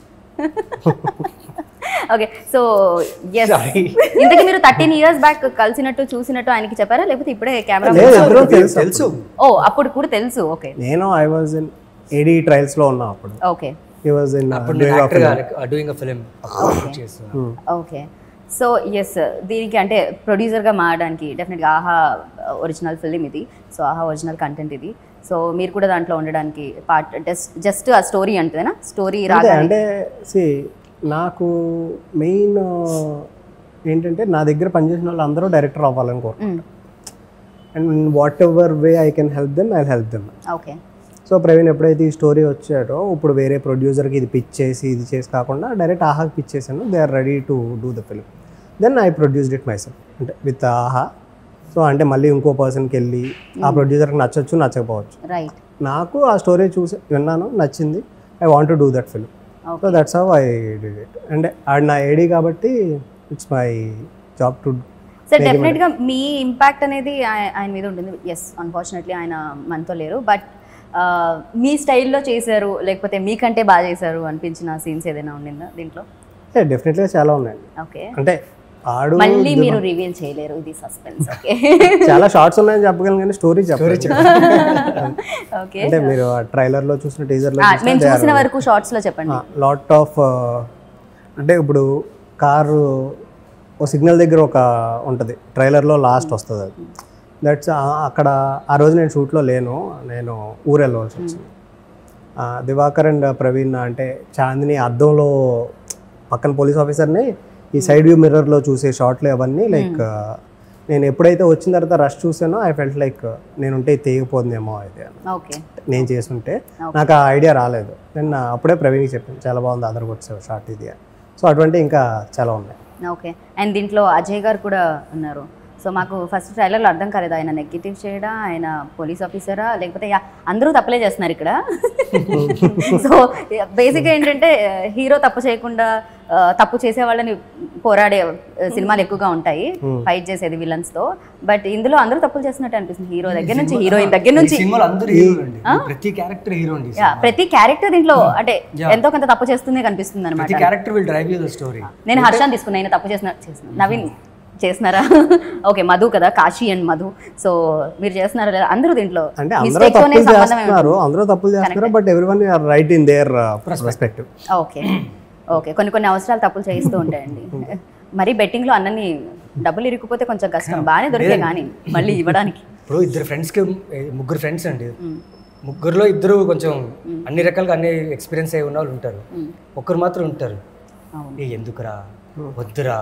okay so yes ఇంతకీ మీరు థర్టీన్ ఇయర్స్ బ్యాక్ కలిసినట్టు చూసినట్టు ఆయనకి చెప్పారా లేకపోతే ఇప్పుడే కెమెరా లేదు ఎప్పుడో తెలుసు తెలుసు ఓ అప్పుడు కూడా తెలుసు ఓకే నేను ఐ వాజ్ ఇన్ ఏడీ ట్రయల్స్లో ఉన్నా అప్పుడు ఓకే ఈ వాజ్ ఇన్ అప్పుడు నేను యాక్టర్గా డూయింగ్ అ ఫిలిం చేస్తున్నాను ఓకే సో ఎస్ దీనికి అంటే ప్రొడ్యూసర్గా మారడానికి డెఫినెట్గా ఆహా ఒరిజినల్ ఫిల్మ్ ఇది సో ఆహా ఒరిజినల్ కంటెంట్ ఇది సో మీరు కూడా దాంట్లో ఉండడానికి పార్ట్ జస్ట్ జస్ట్ ఆ స్టోరీ అంటేనా స్టోరీ అంతే రాగా అంటే సి నాకు మెయిన్ ఏంటంటే నా దగ్గర పనిచేసిన వాళ్ళు అందరూ డైరెక్టర్ అవ్వాలని కోరుకుంటారు and whatever way I can help them I help them okay so Praveen ఎప్పుడైతే ఈ స్టోరీ వచ్చాడో ఇప్పుడు వేరే ప్రొడ్యూసర్కి ఇది పిచ్ చేసి ఇది చేసి కాకుండా డైరెక్ట్ ఆహాకి పిచ్ చేశాను they are ready to do the film then I produced it myself అంటే విత్ ఆహా సో అంటే మళ్ళీ ఇంకో పర్సన్కి వెళ్ళి ఆ ప్రొడ్యూసర్కి నచ్చచ్చు నచ్చకపోవచ్చు రైట్ నాకు ఆ స్టోరీ చూసి విన్నాను నచ్చింది I want do that film so that's how I did it and ఆడు నా ఏడీ కాబట్టి it's my job to sir డెఫినెట్గా మీ ఇంపాక్ట్ అనేది ఆయ- ఆయన మీద ఉంటుంది ఎస్ అన్ఫార్చునేట్లీ ఆయన మనతో లేరు బట్ మీ స్టైల్లో చేశారు లేకపోతే మీకంటే బాగా చేశారు అనిపించిన సీన్స్ ఏదైనా ఉండిందా దీంట్లో డెఫినెట్గా చాలా ఉన్నాయి ఓకే అంటే ఆడు మళ్ళీ మీరు రివీల్ చేయలేరు ఇది సస్పెన్స్ ఓకే చాలా షార్ట్స్ ఉన్నాయని చెప్పగలను కానీ స్టోరీ చెప్పాలి ఓకే అంటే మీరు ట్రైలర్ లో చూసిన టీజర్ లో మేము చూసిన వరకు షార్ట్స్ లో చెప్పండి లాట్ ఆఫ్ అంటే ఇప్పుడు కారు ఓ సిగ్నల్ దగ్గర ఒక ఉంటుంది ట్రైలర్లో లాస్ట్ వస్తుంది అది దట్స్ అక్కడ ఆ రోజు నేను షూట్లో లేను నేను ఊరు వెళ్ళవలసి వచ్చింది ఆ, దివాకర్ అండ్ ప్రవీణ్ అంటే చాందిని అద్దంలో పక్కన పోలీస్ ఆఫీసర్ని ఈ సైడ్ వ్యూ మిర్రర్లో చూసే షాట్లు అవన్నీ లైక్ నేను ఎప్పుడైతే వచ్చిన తర్వాత రష్ చూసానో ఐ ఫెల్ట్ లైక్ నేనుంటే ఇది తెగిపోతుందేమో అయితే అని. ఓకే నేను చేస్తుంటే నాకు ఆ ఐడియా రాలేదు నేను అప్పుడే ప్రవీణ్కి చెప్పాను చాలా బాగుంది అదర్ కొట్టావు షార్ట్ ఇది అని సో అటువంటి ఇంకా చాలా ఉన్నాయి ఓకే అండ్ దీంట్లో అజయ్ గారు కూడా ఉన్నారు సో మాకు ఫస్ట్ ట్రైలర్లో అర్థం కాలేదు ఆయన నెగిటివ్ చేయడా ఆయన పోలీస్ ఆఫీసరా లేకపోతే యా, అందరూ తప్పులే చేస్తున్నారు ఇక్కడ సో బేసిక్గా ఏంటంటే హీరో తప్పు చేయకుండా ఆ, తప్పు చేసే వాళ్ళని పోరాడే ఆ, సినిమాలు ఎక్కువగా ఉంటాయి ఫైట్ చేసేది విలన్స్ తో బట్ ఇందులో అందరూ తప్పులు చేస్తున్నట్టు అనిపిస్తుంది హీరో దగ్గర నుంచి హీరోయిన్ దగ్గర నుంచి ఈ సినిమాలో అందరూ హీరో అండి ప్రతి క్యారెక్టర్ హీరో అండి ఈ యా, సినిమా. ప్రతి క్యారెక్టర్ దీంట్లో అంటే ఎంతో కొంత తప్పు చేస్తుంది కనిపిస్తుంది అనమాట ప్రతి character will drive you the story నేను హర్షాన్ని తీసుకున్నా ఆయన తప్పు చేసిన చేసిన నవీన్ చేస్తున్నారా ఓకే మధు కదా కాశీ అండ్ మధు సో మీరు చేస్తున్నారా లేదా అందరూ దీంట్లో అంటే అందరూ Mistake తోనే తప్పులు సంబంధం ఏమి చేస్తున్నారు అందరూ తప్పులు చేస్తున్నారు but every one are right in their respective okay okay కొన్ని కొన్ని అవసరాలు తప్పులు చేయిస్తూ ఉంటాయండి మరి బెట్టింగ్ లో అన్నని డబ్బులు ఇరుక్కుపోతే కొంచెం కష్టం బాగానే దొరికే కానీ మళ్ళీ ఇవ్వడానికి ఇప్పుడు ఇద్దరు ఫ్రెండ్స్కి ముగ్గురు ఫ్రెండ్స్ అండి ముగ్గురులో ఇద్దరు కొంచెం అన్ని రకాలుగా అన్ని ఎక్స్పీరియన్స్ అయి ఉన్న వాళ్ళు ఉంటారు ఒక్కరు మాత్రం ఉంటారు అవును. ఏ ఎందుకురా వద్దురా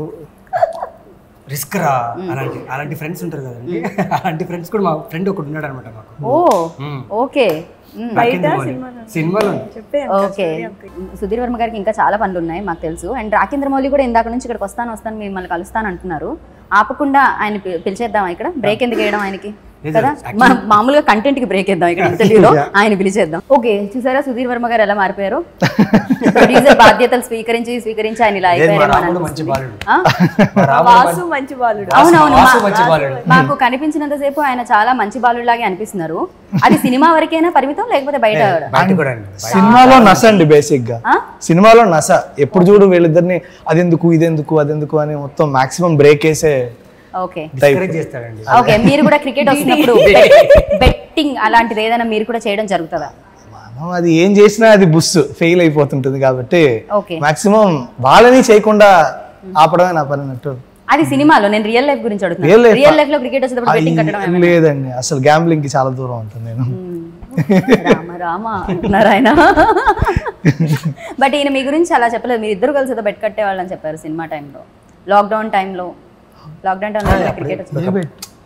రిస్క్ రా అలాంటి అలాంటి ఫ్రెండ్స్ ఉంటారు కదండి అలాంటి ఫ్రెండ్స్ కూడా మా ఫ్రెండ్ ఒకటి ఉన్నాడు అనమాట మాకు ఓ మ్మ్. ఓకే మ్మ్. Back in the morning. సినిమాలో చెప్పే ఓకే సుధీర్ వర్మ గారికి ఇంకా చాలా పనులు ఉన్నాయి మాకు తెలుసు అండ్ రాకేంద్ర మౌలి కూడా ఇందాక నుంచి ఇక్కడికి వస్తాను వస్తాను మిమ్మల్ని కలుస్తాను అంటున్నారు ఆపకుండా ఆయన పి- పిలిచేద్దాం ఇక్కడ బ్రేక్ ఎందుకు వేయడం ఆయనకి కదా మా- మామూలుగా కంటెంట్ కి బ్రేక్ ఇద్దాం ఇక్కడ ఇంటర్వ్యూలో ఆయన పిలిచేద్దాం ఓకే చూసారా సుధీర్ వర్మ గారు ఎలా మారిపోయారు ప్రొడ్యూసర్ బాధ్యతలు స్వీకరించి స్వీకరించి ఆయన ఇలా లేదు, మా అయిపోయారేమో అని రాముడు మంచి అనిపిస్తుంది. బాలుడు ఆ? మా రాముడు వాసు మంచి బాలుడు అవునవును వాసు మా- మంచి బాలుడు మాకు కనిపించినంతసేపు ఆయన చాలా మంచి బాలులాగే అనిపిస్తున్నారు అది సినిమా వరకైనా పరిమితం లేకపోతే బయట కూడా? బయట కూడా అండి సినిమాలో నస అండి బేసిక్ గా ఆ? సినిమాలో నస ఎప్పుడు చూడు వీళ్ళిద్దరిని అదెందుకు ఇదెందుకు అదెందుకు అని మొత్తం మాక్సిమం బ్రేక్ వేసే ఓకే డిస్కరేజ్ చేస్తాడండి ఓకే మీరు కూడా క్రికెట్ వస్తున్నప్పుడు బెట్టింగ్ అలాంటిది ఏదైనా మీరు కూడా చేయడం జరుగుతుందా మనం అది ఏం చేసినా అది బుస్ ఫెయిల్ అయిపోతుంటుంది కాబట్టి ఓకే మాక్సిమం వాళ్ళని చేయకుండా ఆపడమే నా పని అన్నట్టు అది సినిమాలో నేను రియల్ లైఫ్ గురించి Real అడుగుతున్నాను life రియల్ లైఫ్ లో క్రికెట్ వచ్చేటప్పుడు బెట్టింగ్ కట్టడం అది లేదండి అసలు గ్యాంబ్లింగ్ కి చాలా దూరం ఉంటుంది నేను రామ రామ అంటున్నారు ఆయన బట్ ఈయన మీ గురించి అలా చెప్పలేదు మీరు ఇద్దరు కలిసి ఏదో బెట్ కట్టేవాళ్ళని చెప్పారు సినిమా టైంలో లాక్డౌన్ టైంలో లాక్డౌన్ టైంలో క్రికెట్ వచ్చింది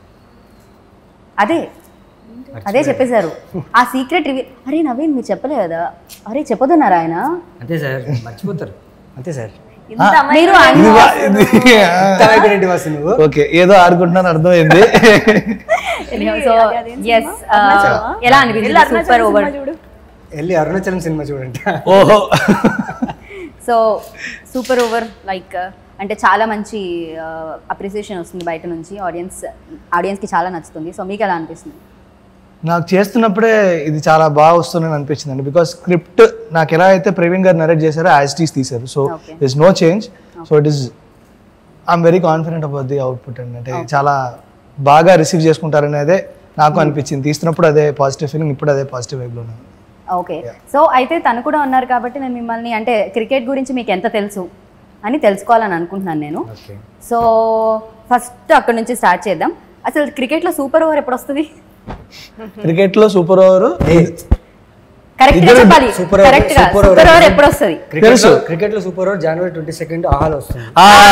అదే అదే చెప్పేశారు ఆ సీక్రెట్ రివీ అరే నవీన్ మీరు చెప్పలేదా అరే చెప్పదన్నారు ఆయన అంతే సార్ మర్చిపోతారు అంతే సార్ ఇంత మీరు ఇది వా- ఇది అర్థమైపోయినట్టు వాసు నువ్వు ఓకే ఏదో ఆడుకుంటున్నాను అర్థమైంది సో అది- అది ఏం ఎస్ అరుణాచలమా? ఎలా అనిపించింది వెళ్ళి అరుణాచలం సూపర్ ఓవర్ సినిమా చూడు వెళ్ళి అరుణాచలం సినిమా చూడండి ఓహో సో సూపర్ ఓవర్ లైక్ అంటే చాలా మంచి అప్రిసియేషన్ వస్తుంది బయట నుంచి ఆడియన్స్ ఆడియన్స్కి చాలా నచ్చుతుంది సో మీకు ఎలా అనిపిస్తుంది నాకు చేస్తున్నప్పుడే ఇది చాలా బాగా వస్తుందని అనిపించింది అండి బికాస్ స్క్రిప్ట్ నాకు ఎలా అయితే ప్రవీణ్ గారు నరేట్ చేశారో యాజ్ టీస్ తీశారు so Okay. Is no change so it is I'm very confident about the output అండి అంటే చాలా బాగా రిసీవ్ చేసుకుంటారనేదే నాకు అనిపించింది తీస్తున్నప్పుడు అదే పాజిటివ్ ఫీలింగ్ ఇప్పుడు అదే పాజిటివ్ వైబ్లో ఓకే సో అయితే తను కూడా ఉన్నారు కాబట్టి నేను మిమ్మల్ని అంటే క్రికెట్ గురించి మీకు ఎంత తెలుసు అని తెలుసుకోవాలని అనుకుంటున్నాను నేను ఓకే సో ఫస్ట్ అక్కడ నుంచి స్టార్ట్ చేద్దాం అసలు క్రికెట్లో సూపర్ ఓవర్ ఎప్పుడు వస్తుంది క్రికెట్లో సూపర్ ఓవర్ కరెక్ట్ గా చెప్పాలి సూపర్ ఓవర్ కరెక్ట్ గా సూపర్ సూపర్ ఓవర్ ఓవర్ ఎప్పుడు వస్తుంది క్రికెట్ తెలుసు. క్రికెట్ లో సూపర్ ఓవర్ జనవరి ట్వంటీ సెకండ్ ఆహాలో వస్తుంది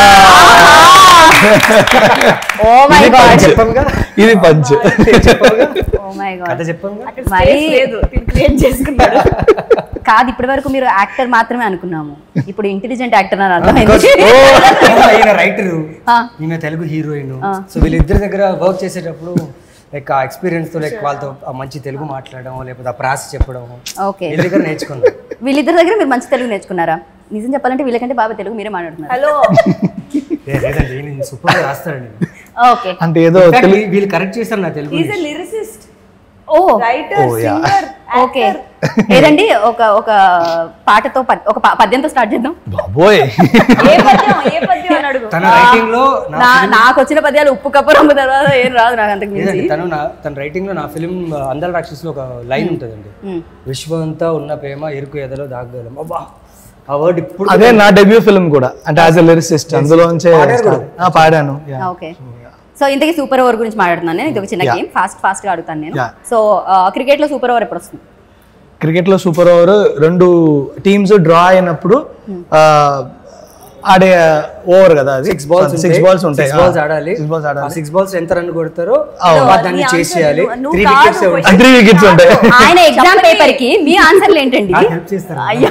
ఓ మై గాడ్ చెప్పంగా ఇది పంచ్ ఓ మై కథ గాడ్ చెప్పంగా అక్కడ మరి- space లేదు క్రియేట్ చేసుకున్నాడు కాదు ఇప్పటి వరకు మీరు యాక్టర్ మాత్రమే అనుకున్నాము ఇప్పుడు ఇంటెలిజెంట్ యాక్టర్ అని అర్థమైంది ఈయన రైటర్ ఆ. ఈమె తెలుగు హీరోయిన్ సో వీళ్ళిద్దరి దగ్గర వర్క్ చేసేటప్పుడు లైక్ ఆ ఎక్స్పీరియన్స్ తో లైక్ వాళ్ళతో ఆ మంచి తెలుగు మాట్లాడడం లేకపోతే ఆ ప్రాస చెప్పడం ఓకే వీళ్ళ దగ్గర నేర్చుకున్నాం వీళ్ళిద్దరి దగ్గర మీరు మంచి తెలుగు నేర్చుకున్నారా నిజం చెప్పాలంటే వీళ్ళకంటే బాగా తెలుగు మీరే మాట్లాడుతున్నారు హలో ఏ, లేదండి ఈయన సూపర్ గా రాస్తారండి ఓకే అంటే ఏదో In fact, వీ- వీళ్ళు కరెక్ట్ చేస్తారు నా Telugu is a lyricist or writer Oh, yeah. Singer okay ఏదండి ఒక ఒక పాటతో పద్- ఒక ప- పద్యంతో స్టార్ట్ చేద్దాం బాబోయ్ ఏ పద్యం ఏ పద్యం అని అడుగు తన రైటింగ్ లో నా నా నాకు వచ్చిన పద్యాలు ఉప్పు కప్పు రంగు తర్వాత ఏం రాదు నాకు అంతకు మించి లేదండి తను నా తన రైటింగ్ లో నా ఫిలిం అందర రాక్షసులో ఒక లైన్ ఉంటుందండి మ్మ్. విశ్వంతా ఉన్న ప్రేమ ఎరుకు ఎదలో దాగగలం అబ్బా ఆ వర్డ్ ఇప్పుడు అదే నా డెబ్యూ ఫిల్మ్ కూడా అంటే యాజ్ ఎ లిరిసిస్ట్ అందులోంచే ఆ, పాడాను Yeah. ఓకే సో ఇంతకీ సూపర్ ఓవర్ గురించి మాట్లాడుతున్నాను నేను ఇది ఒక చిన్న Yeah. గేమ్ ఫాస్ట్ ఫాస్ట్ గా అడుగుతాను నేను Yeah. సో క్రికెట్ లో సూపర్ ఓవర్ ఎప్పుడు వస్తుంది క్రికెట్ లో సూపర్ ఓవర్ రెండు టీమ్స్ డ్రా అయినప్పుడు ఆ, ఆడే ఓవర్ కదా అది సిక్స్ బాల్స్ సిక్స్ బాల్స్ ఉంటాయి సిక్స్ బాల్స్ ఆడాలి సిక్స్ బాల్స్ ఆడాలి సిక్స్ బాల్స్ ఎంత రన్ కొడతారో అవును. వాళ్ళు దాన్ని నీ చేసి answer చేయాలి నువ్వు- నువ్వు త్రీ కాదు వికెట్స్ question. త్రీ వికెట్స్ ఉంటాయి ఆయన ఎగ్జామ్ పేపర్ కి మీ ఆన్సర్లు ఏంటండి హెల్ప్ చేస్తారు అయ్యా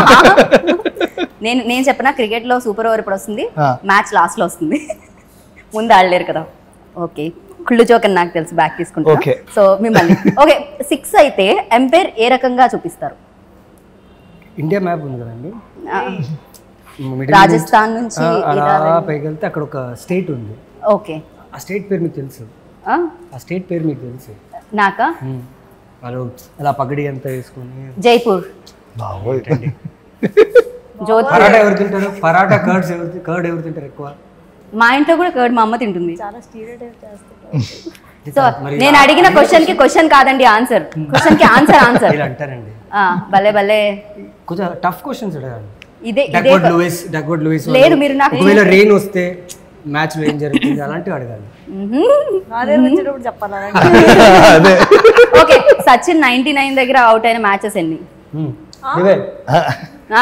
నేను నేను చెప్పిన క్రికెట్ లో సూపర్ ఓవర్ ఎప్పుడు వస్తుంది ఆ. మ్యాచ్ లాస్ట్ లో వస్తుంది ముందు ఆడలేరు కదా ఓకే కుళ్ళు జోక్ అని నాకు తెలుసు బ్యాక్ తీసుకుంటా Okay. సో మిమ్మల్ని ఓకే సిక్స్ అయితే ఎంపైర్ ఏ రకంగా చూపిస్తారు ఇండియా మ్యాప్ ఉంది కదండి ఆ, Middle రాజస్థాన్ నుంచి ఆ, అలా ఇలా పైకి వెళ్తే అక్కడ ఒక స్టేట్ ఉంది ఓకే ఆ స్టేట్ పేరు మీకు తెలుసు ఆ, ఆ స్టేట్ పేరు మీకు తెలుసు నాకా మ్మ్. వాళ్ళు అలా పగడి అంతా వేసుకొని జైపూర్ బాబోయ్. జోధ్పూర్ పరాటా ఎవరు తింటారు పరాటా కర్డ్స్ ఎవరు కర్డ్ ఎవరు తింటారు ఎక్కువ మా ఇంట్లో కూడా కర్డ్ మా అమ్మ తింటుంది చాలా స్టీరియోటైప్ చేస్తుంటారు సో నేను అడిగిన క్వశ్చన్ కి క్వశ్చన్ కాదండి ఆన్సర్ క్వశ్చన్ కి ఆన్సర్ ఆన్సర్ ఇలా అంటారండి భలే భలే కొంచెం టఫ్ క్వశ్చన్స్ అడగాలి ఇదే ఇదే డక్వర్డ్ లూయిస్ డక్వర్డ్ లూయిస్ లేదు, మీరు నాకు- ఒకవేళ రెయిన్ వస్తే మ్యాచ్ లో ఏం జరుగుతుంది అలాంటివి అడగాలి అదే వచ్చేటప్పుడు చెప్పాలా అదే ఓకే సచిన్ నైన్టీ నైన్ దగ్గర అవుట్ అయిన మ్యాచెస్ ఎన్ని మ్మ్. ఇవే ఆ?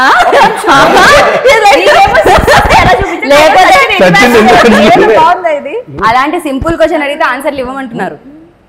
లేకపోతే సచిన్ ఎందుకు బాగుందా ఇది అలాంటి సింపుల్ క్వశ్చన్ అడిగితే ఆన్సర్లు ఇవ్వమంటున్నారు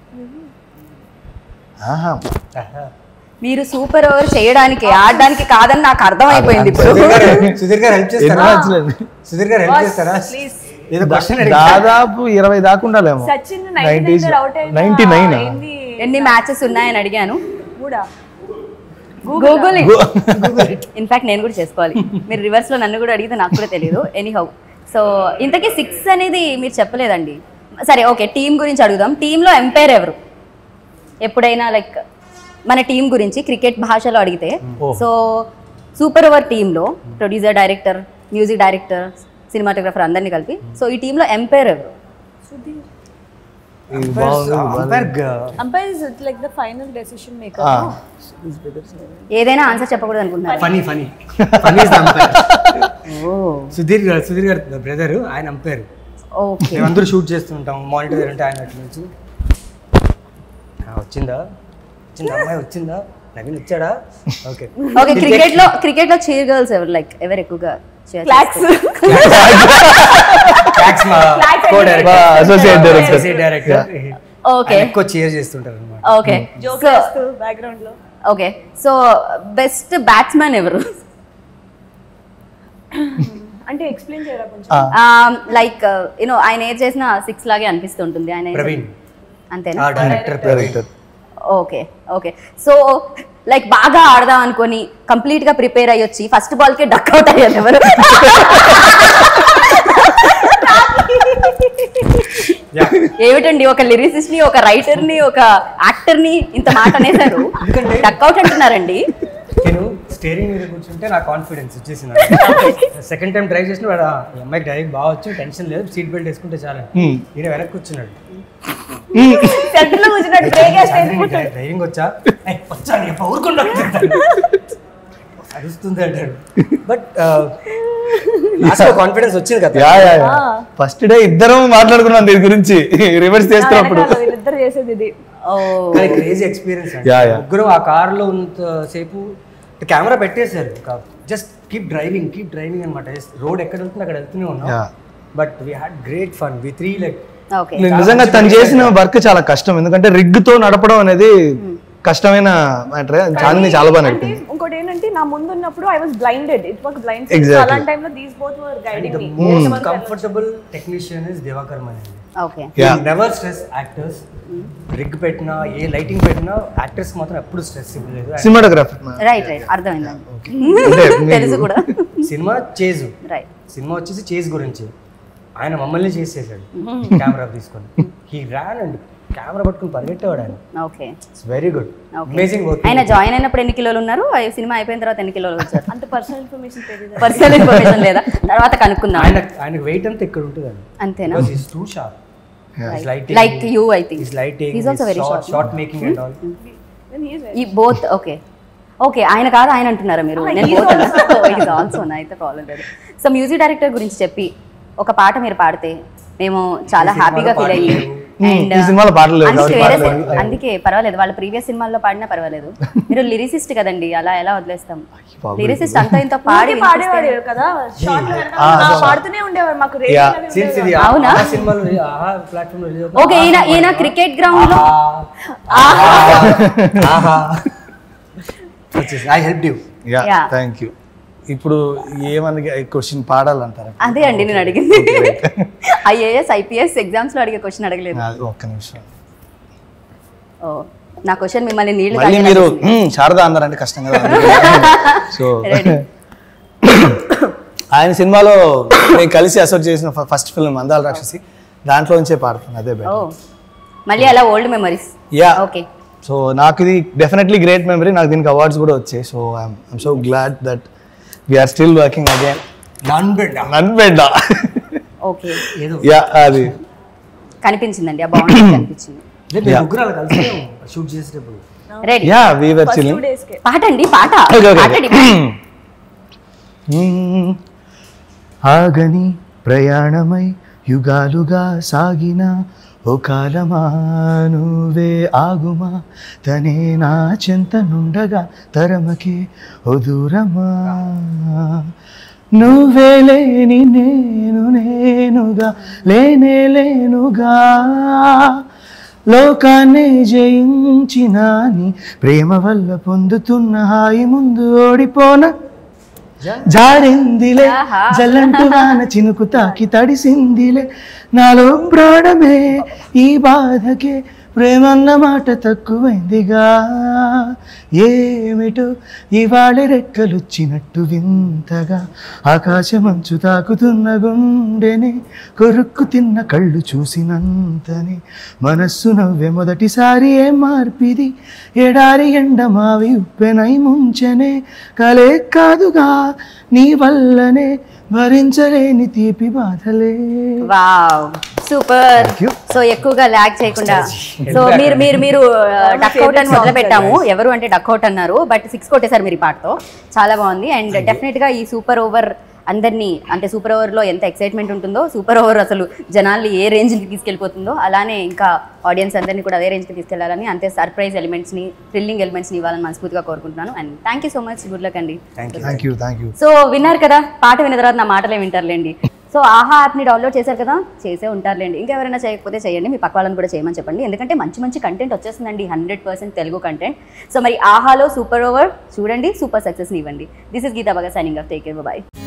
ఆహా. మీరు సూపర్ ఓవర్ చేయడానికి ఆడడానికి కాదని నాకు అర్థమైపోయింది ఇప్పుడు సుధీర్ గారు సుధీర్ గారు హెల్ప్ ఎన్ని చేస్తారా మ్యాచ్లు అండి? సుధీర్ గారు హెల్ప్ చేస్తారా ప్లీజ్ ఏదో క్వశ్చన్ దాదాపు ఇరవై దాకా ఉండాలేమో సచిన్ నైన్టీ నైన్ అవుట్ అయిన నైన్టీ నైన్ ఏంది ఎన్ని మ్యాచెస్ ఉన్నాయని అడిగాను మూడా గూగుల్ ఇన్ఫాక్ట్ నేను కూడా చేసుకోవాలి మీరు రివర్స్ లో నన్ను కూడా అడిగితే నాకు కూడా తెలియదు ఎనీ హౌ సో ఇంతకీ సిక్స్ అనేది మీరు చెప్పలేదండి సరే ఓకే టీం గురించి అడుగుదాం టీంలో ఎంపైర్ ఎవరు ఎప్పుడైనా లైక్ మన టీం గురించి క్రికెట్ భాషలో అడిగితే సో సూపర్ ఓవర్ టీంలో producer director music director cinematographer అందరినీ కలిపి సో ఈ టీంలో ఎంపైర్ ఎవరు ఇది బాగుంది ఇది బాగుంది. Umpire umpire is like the final decision maker ఆ, ఏదైనా ఆన్సర్ చెప్పకూడదు అనుకుంటున్నారు funny funny funny is umpire Sudheer garu Sudheer garu brother ఆయన అంపైర్ ఓకే మేమందరూ షూట్ చేస్తుంటాం మానిటర్ అంటే ఆయన అట్లా నుంచి "ఆ, వచ్చిందా వచ్చిందా అమ్మాయి వచ్చిందా నవీన్ వచ్చాడా ఓకే ఓకే క్రికెట్ లో క్రికెట్ లో చీర్ గర్ల్స్ ఎవరు లైక్ ఎవరు ఎక్కువగా cheer ఫ్లాక్స్ ట్యాక్స్ మా కో డైరెక్టర్ బా, associate director. Associate director okay ఎక్కువ చీర్ చేస్తుంటారు అనమాట ఓకే జోక్ సో చేస్తూ బ్యాక్గ్రౌండ్ లో ఓకే సో బెస్ట్ బ్యాట్స్మెన్ ఎవరు అంటే ఎక్స్ప్లెయిన్ చేయరా కొంచెం ఆ, లైక్ యూనో ఆయన ఏది చేసినా సిక్స్ లాగే అనిపిస్తుంటుంది ఆయన ఏది- ప్రవీణ్ అంతేనా ఆ director Praveen director. Okay okay so like బాగా ఆడదాం అనుకొని కంప్లీట్ గా ప్రిపేర్ అయ్యి వచ్చి ఫస్ట్ బాల్ కి డక్ అవుట్ అయ్యారు ఎవరు ఏమిటండి ఒక లిరిసిస్ట్ ని ఒక రైటర్ ని ఒక యాక్టర్ ని ఇంత మాట అనేసారు ఎందుకంటే- డక్ అవుట్ అంటున్నారండి నేను స్టేరింగ్ మీద కూర్చుంటే నా కాన్ఫిడెన్స్ వచ్చేసింది సెకండ్ టైం డ్రైవ్ చేసిన వాడు, "ఆ, ఈ అమ్మాయికి డ్రైవింగ్ బాగా వచ్చు టెన్షన్ లేదు సీట్ బెల్ట్ వేసుకుంటే చాలు Hmm. ఈయన వెనక్కి కూర్చున్నాడు సెంటర్ లో కూర్చున్నట్టు బ్రేక్ వేస్తే డ్రైవింగ్ వచ్చా "ఏయ్, వచ్చా నీ ఊరుకుండా అరుస్తుంది అంటాడు బట్ లాస్ట్ కాన్ఫిడెన్స్ వచ్చింది కదా yeah yeah yeah first day ఇద్దరం మాట్లాడుకున్నాం దీని గురించి రివర్స్ చేస్తున్నప్పుడు వీళ్ళిద్దరు చేసేది ఇది ఓ కానీ క్రేజీ ఎక్స్పీరియన్స్ Yeah, yeah. ముగ్గురు ఆ కార్లో ఉన్నంత సేపు కెమెరా పెట్టేశారు just keep driving keep driving అనమాట రోడ్ ఎక్కడ వెళ్తుంది అక్కడ వెళ్తూనే ఉన్నాం Yeah. But we had great fun we three like okay నిజంగా తను చేసిన వర్క్ చాలా కష్టం ఎందుకంటే రిగ్ తో నడపడం అనేది కష్టమైన మ్యాటర్ చాందిని చాలా బాగా అంటే నడిపింది ఇంకోటి ఏంటంటే నా ముందు ఉన్నప్పుడు I was blinded it was blind Exactly. అలాంటి టైంలో these both were guiding me most comfortable technician is Diwakar Mani okay Yeah. Never stress actors rig పెట్టినా ఏ లైటింగ్ పెట్టినా యాక్టర్స్ మాత్రం ఎప్పుడు స్ట్రెస్ ఇవ్వలేదు And సినిమాటోగ్రాఫర్ రైట్ రైట్ అర్థమైందండి అంటే తెలుసు కూడా సినిమా చేజు రైట్ సినిమా వచ్చేసి చేజ్ గురించి ఆయన మమ్మల్ని చేసి చేశాడు కెమెరా తీసుకొని హీ ర్యాన్ అండ్ కెమెరా పట్టుకుని పరిగెట్టేవాడు ఆయన okay it's very good Okay. Amazing work ఆయన జాయిన్ అయినప్పుడు ఎన్ని కిలోలు ఉన్నారు ఆ సినిమా అయిపోయిన తర్వాత ఎన్ని కిలోలు వచ్చారు అంత పర్సనల్ ఇన్ఫర్మేషన్ తెలియదు పర్సనల్ ఇన్ఫర్మేషన్ లేదా తర్వాత కనుక్కుందాం ఆయన ఆయనకు వెయిట్ అంతా ఇక్కడ ఉంటుంది అంతేనా he's too sharp like you I think he's lighting He's also very short. Short making and all ఈ బోత్ ఓకే ఓకే ఆయన కాదు ఆయన అంటున్నారా మీరు నేను బోత్ ఆల్సో అయితే ప్రాబ్లం లేదు సో మ్యూజిక్ డైరెక్టర్ గురించి చెప్పి ఒక పాట మీరు పాడితే మేము చాలా ఈ హ్యాపీగా ఫీల్ సినిమాలో అయ్యి పాటలు అండ్ ఈ సినిమాలో పాటలు లేవు అందుకే కాబట్టి వేరే పాటలు సి- అందుకే పర్వాలేదు వాళ్ళ ప్రీవియస్ సినిమాల్లో పాడినా పర్వాలేదు మీరు లిరిసిస్ట్ కదండి అలా ఎలా వదిలేస్తాం బాబోయ్. లిరిసిస్ట్ అంతా ఇంత పాడి పాడి పాడేవాడు కదా షార్ట్ పాడుతూనే ఉండేవారు మాకు Yeah. రేటింగ్ సిన్స్ ఇది అవునా? ఆ సినిమాలో ఆహా ప్లాట్ఫామ్ లో రిలీజ్ ఓకే ఈయన ఈయన క్రికెట్ గ్రౌండ్ లో ఆహా వచ్చేసి I help you yeah Yeah. Thank you ఇప్పుడు ఏమని క్వశ్చన్ పాడాలంటారా అదే అండి నేను అడిగింది ఐఏఎస్ ఐపీఎస్ ఎగ్జామ్స్ లో అడిగే క్వశ్చన్ అడగలేదు అది ఒక్క నిమిషం ఓ నా క్వశ్చన్ మిమ్మల్ని నీళ్లు మళ్ళీ మీరు "మ్మ్, శారద అన్నారంటే కష్టం కదా సో Ready. ఆయన సినిమాలో నేను కలిసి అసోట్ చేసిన ఫస్ట్ ఫిల్మ్ అందాల రాక్షసి దాంట్లో నుంచే పాడుతాను అదే ఓ బెటర్ మళ్ళీ అలా old memories yeah okay so నాకు ఇది డెఫినెట్లీ గ్రేట్ మెమరీ నాకు దీనికి అవార్డ్స్ కూడా వచ్చాయి so I'm so glad that we're still working again నాన్ బెడ్ నన్ బెడ్ ఓకే ఏదో యా అది కనిపించిందండి ఆ బాగుంటుంది కనిపించింది లేదు, మేము ముగ్గురు అలా కలిసి షూట్ చేసేటప్పుడు ready yeah we were first two chilling days కి పాట అండి పాట Okay, okay, పాట okay. demand. ఆగని ప్రయాణమై యుగాలుగా సాగిన ఓ కాలమా నువ్వే ఆగుమా తనే నా చెంత నుండగా తరమకే ఓ దూరమా నువ్వే లేని నేను నేనుగా లేనే లేనుగా లోకాన్ని జయించిన నీ ప్రేమ వల్ల పొందుతున్న హాయి ముందు ఓడిపోన జారిందిలే ఆహా. జల్లంటు వాన చినుకు తాకి తడిసిందిలే నాలో ప్రాణమే ఈ బాధకే ప్రేమన్న మాట తక్కువైందిగా ఏమిటో ఇవాళ రెక్కలొచ్చినట్టు వింతగా ఆకాశమంచు తాకుతున్న గుండెని కొరుక్కు తిన్న కళ్ళు చూసినంతని మనస్సు నవ్వే మొదటిసారి ఏం మార్పిది ఎడారి ఎండ మావి ఉప్పెనై ముంచనే కలే కాదుగా నీ వల్లనే భరించలేని తీపి బాధలే wow super Thank you. So ఎక్కువగా ల్యాగ్ చేయకుండా సో మీరు మీరు మీరు డక్ అవుట్ అని మొదలు పెట్టాము ఎవరు అంటే డక్ అవుట్ అన్నారు బట్ సిక్స్ కొట్టేశారు మీరు ఈ పాటతో చాలా బాగుంది అండ్ డెఫినెట్ గా ఈ సూపర్ ఓవర్ అందరినీ అంటే సూపర్ ఓవర్ లో ఎంత ఎక్సైట్మెంట్ ఉంటుందో సూపర్ ఓవర్ అసలు జనాల్ని ఏ రేంజ్ కి తీసుకెళ్ళిపోతుందో అలానే ఇంకా ఆడియన్స్ అందరినీ కూడా అదే రేంజ్ కి తీసుకెళ్లాలని అంతే సర్ప్రైజ్ ఎలిమెంట్స్ ని థ్రిల్లింగ్ ఎలిమెంట్స్ ని ఇవ్వాలని మనస్ఫూర్తిగా కోరుకుంటున్నాను and thank you so much good luck అండి thank you thank you so విన్నారు కదా పాట విన్న తర్వాత నా మాటలే వింటారులేండి సో ఆహా యాప్ని డౌన్లోడ్ చేశారు కదా చేసే ఉంటారులేండి ఇంకెవరైనా చేయకపోతే చేయండి మీ పక్క వాళ్ళని కూడా చేయమని చెప్పండి ఎందుకంటే మంచి మంచి కంటెంట్ వచ్చేస్తుందండి hundred percent Telugu content so మరి ఆహాలో సూపర్ ఓవర్ చూడండి సూపర్ సక్సెస్ని ఇవ్వండి దిస్ ఇస్ గీతా బగా signing off take care bye